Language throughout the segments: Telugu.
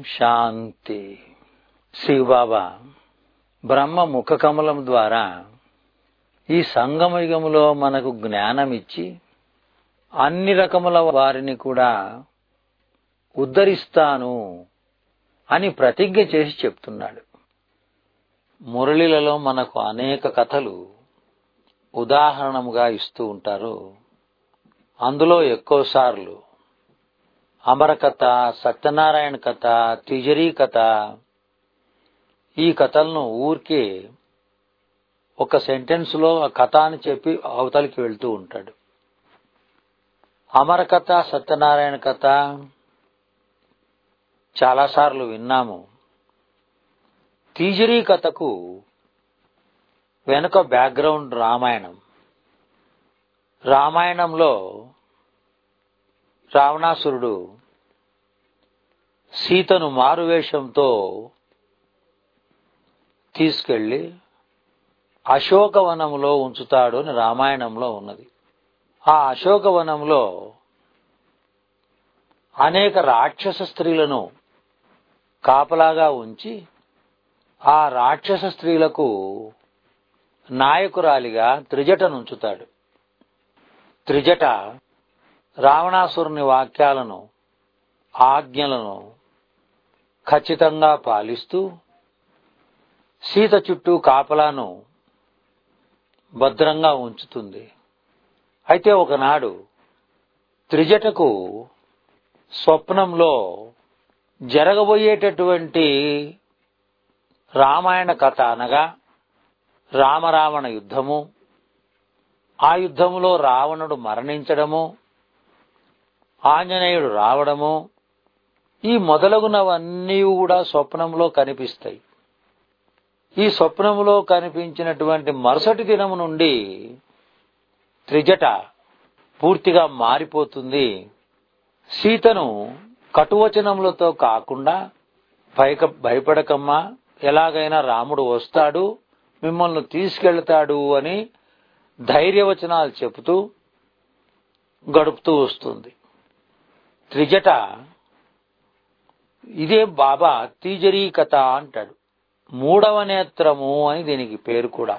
శాంతి శివబాబా బ్రహ్మ ముఖ కమలం ద్వారా ఈ సంగమయుగములో మనకు జ్ఞానం ఇచ్చి అన్ని రకముల వారిని కూడా ఉద్ధరిస్తాను అని ప్రతిజ్ఞ చేసి చెప్తున్నాడు మురళిలలో మనకు అనేక కథలు ఉదాహరణముగా ఇస్తూ ఉంటారు అందులో ఎక్కువ సార్లు అమర కథ సత్యనారాయణ కథ తిజరీ కథ ఈ కథలను ఊరికే ఒక సెంటెన్స్ లో ఆ కథ అని చెప్పి అవతలికి వెళ్తూ ఉంటాడు అమర కథ సత్యనారాయణ కథ చాలాసార్లు విన్నాము తీజరీ కథకు వెనుక బ్యాక్గ్రౌండ్ రామాయణం రామాయణంలో రావణాసురుడు సీతను మారువేషంతో తీసుకెళ్లి అశోకవనంలో ఉంచుతాడు అని రామాయణంలో ఉన్నది ఆ అశోకవనంలో అనేక రాక్షస స్త్రీలను కాపలాగా ఉంచి ఆ రాక్షస స్త్రీలకు నాయకురాలిగా త్రిజటనుంచుతాడు త్రిజట రావణాసురుని వాక్యాలను ఆజ్ఞలను ఖచ్చితంగా పాలిస్తూ సీత చుట్టూ కాపలాను భద్రంగా ఉంచుతుంది అయితే ఒకనాడు త్రిజటకు స్వప్నంలో జరగబోయేటటువంటి రామాయణ కథ అనగా రామరావణ యుద్ధము ఆ యుద్ధములో రావణుడు మరణించడము ఆంజనేయుడు రావడము ఈ మొదలగునవన్నీ కూడా స్వప్నంలో కనిపిస్తాయి ఈ స్వప్నంలో కనిపించినటువంటి మరుసటి దినము నుండి త్రిజట పూర్తిగా మారిపోతుంది సీతను కటువచనములతో కాకుండా పైక భయపడకమ్మా ఎలాగైనా రాముడు వస్తాడు మిమ్మల్ని తీసుకెళ్తాడు అని ధైర్యవచనాలు చెబుతూ గడుపుతూ వస్తుంది త్రిజట ఇదే బాబా తీజరీ కథ అంటాడు మూడవ నేత్రము అని దీనికి పేరు కూడా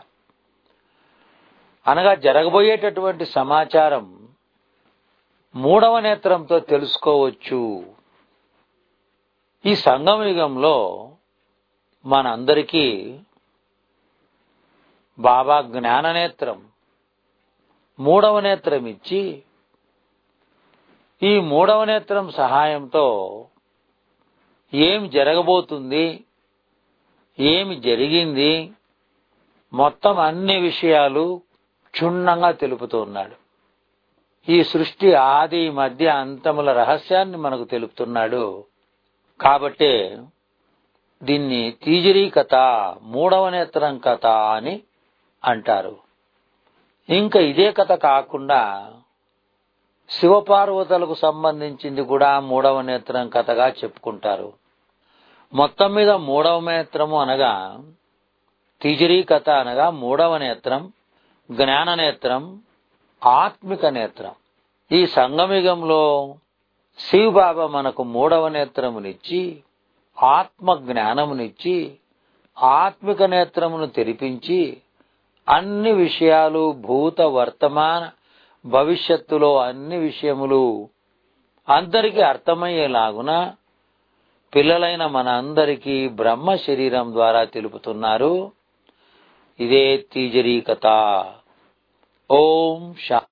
అనగా జరగబోయేటటువంటి సమాచారం మూడవ నేత్రంతో తెలుసుకోవచ్చు ఈ సంగమయుగంలో మనందరికీ బాబా జ్ఞాననేత్రం మూడవ నేత్రం ఇచ్చి ఈ మూడవ నేత్రం సహాయంతో ఏమి జరగబోతుంది ఏమి జరిగింది మొత్తం అన్ని విషయాలు క్షుణ్ణంగా తెలుపుతున్నాడు ఈ సృష్టి ఆది మధ్య అంతముల రహస్యాన్ని మనకు తెలుపుతున్నాడు కాబట్టే దీన్ని తీజరీ కథ మూడవ నేత్రం కథ అని అంటారు ఇంకా ఇదే కథ కాకుండా శివపార్వతులకు సంబంధించింది కూడా మూడవ నేత్రం కథగా చెప్పుకుంటారు మొత్తం మీద మూడవ నేత్రము అనగా తిజరీ కథ అనగా మూడవ నేత్రం జ్ఞాన నేత్రం ఆత్మిక నేత్రం ఈ సంగమిగంలో శివబాబా మనకు మూడవ నేత్రమునిచ్చి ఆత్మ జ్ఞానమునిచ్చి ఆత్మిక నేత్రమును తెరిపించి అన్ని విషయాలు భూత వర్తమాన భవిష్యత్తులో అన్ని విషయములు అందరికీ అర్థమయ్యేలాగున పిల్లలైన మన అందరికీ బ్రహ్మ శరీరం ద్వారా తెలుపుతున్నారు ఇదే తీజరీ కథ ఓం శా